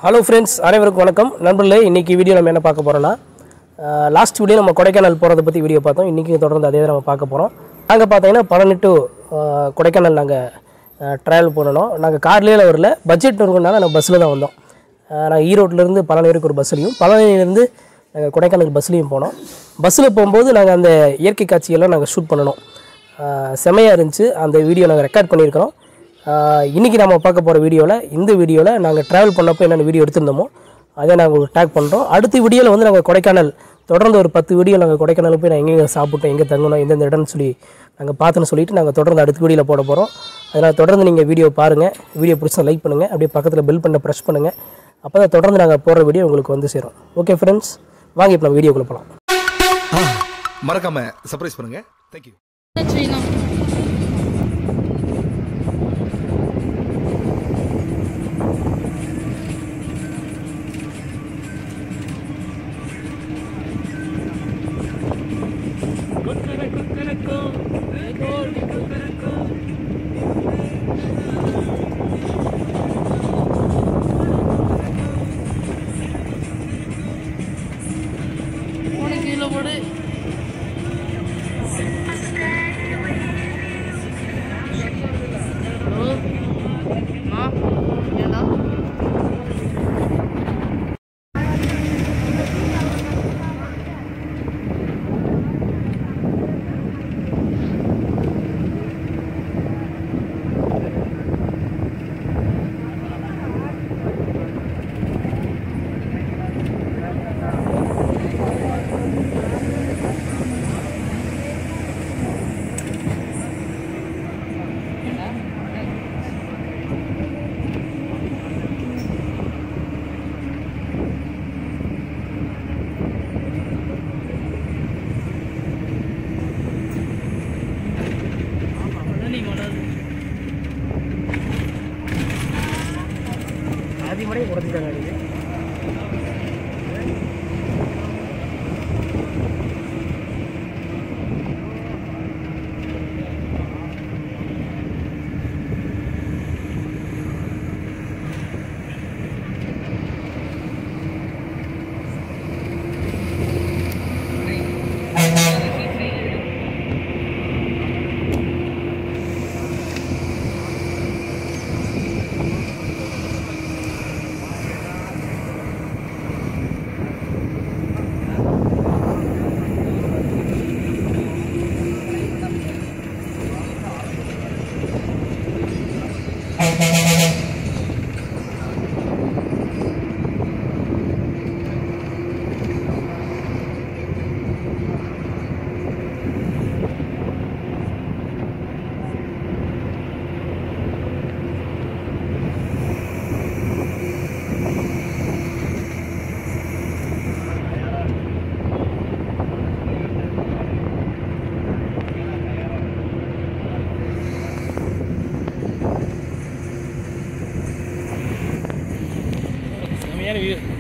hello friends அனைவருக்கும் வணக்கம் நண்பர்களே இன்றைக்கி வீடியோ நம்ம என்ன பார்க்க போகிறோன்னா லாஸ்ட் வீடியோ நம்ம கொடைக்கானல் போகிறத பற்றி வீடியோ பார்த்தோம் இன்றைக்கி தொடர்ந்து அதே தான் நம்ம பார்க்க போகிறோம் நாங்கள் பார்த்தீங்கன்னா பழனி டு அஹ், கொடைக்கானல் நாங்கள் ட்ராவல் பண்ணணும் நாங்கள் கார்லேயே வரல பட்ஜெட் இருக்கனால நாங்கள் பஸ்ஸில் தான் வந்தோம் நாங்கள் ஈரோட்டிலேருந்து பழனி வரைக்கும் ஒரு பஸ்லையும் பழனியிலேருந்து நாங்கள் கொடைக்கானல் பஸ்லேயும் போனோம் பஸ்ஸில் போகும்போது நாங்கள் அந்த இயற்கை காட்சியெல்லாம் நாங்கள் ஷூட் பண்ணணும் செமையாக இருந்துச்சு அந்த வீடியோ நாங்கள் ரெக்கார்ட் பண்ணியிருக்கிறோம் ஆஹ் இன்னைக்கு நம்ம பார்க்க போகிற வீடியோவில் இந்த வீடியோவில் நாங்கள் ட்ராவல் பண்ணப்போ என்னென்ன வீடியோ எடுத்திருந்தோமோ அதை நாங்கள் உங்களுக்கு டேக் பண்ணுறோம் அடுத்த வீடியோவில் வந்து நாங்கள் கொடைக்கானல் தொடர்ந்து ஒரு பத்து வீடியோ நாங்கள் கொடைக்கானல் போய் நாங்கள் எங்கெங்கே சாப்பிட்டோம் எங்கே தங்கணும் எந்தெந்த இடம்னு சொல்லி நாங்கள் பார்த்துன்னு சொல்லிட்டு நாங்கள் தொடர்ந்து அடுத்த வீடியோவில் போட போகிறோம் அதனால் தொடர்ந்து நீங்கள் வீடியோ பாருங்கள் வீடியோ பிடிச்சா லைக் பண்ணுங்கள் அப்படியே பக்கத்தில் பெல் பண்ண ப்ரெஸ் பண்ணுங்கள் அப்போ தான் தொடர்ந்து நாங்கள் போடுற வீடியோ உங்களுக்கு வந்து சேரும் ஓகே ஃப்ரெண்ட்ஸ் வாங்க இப்போ நம்ம வீடியோக்குள்ளே போகலாம் மறக்காம சர்ப்ரைஸ் பண்ணுங்க தேங்க்யூ செய்யணும் போன கீழே போடு ஹலோ அம்மா ஏண்டா அதிகமாக குறைச்சிட்டாங்க செமையான வியூ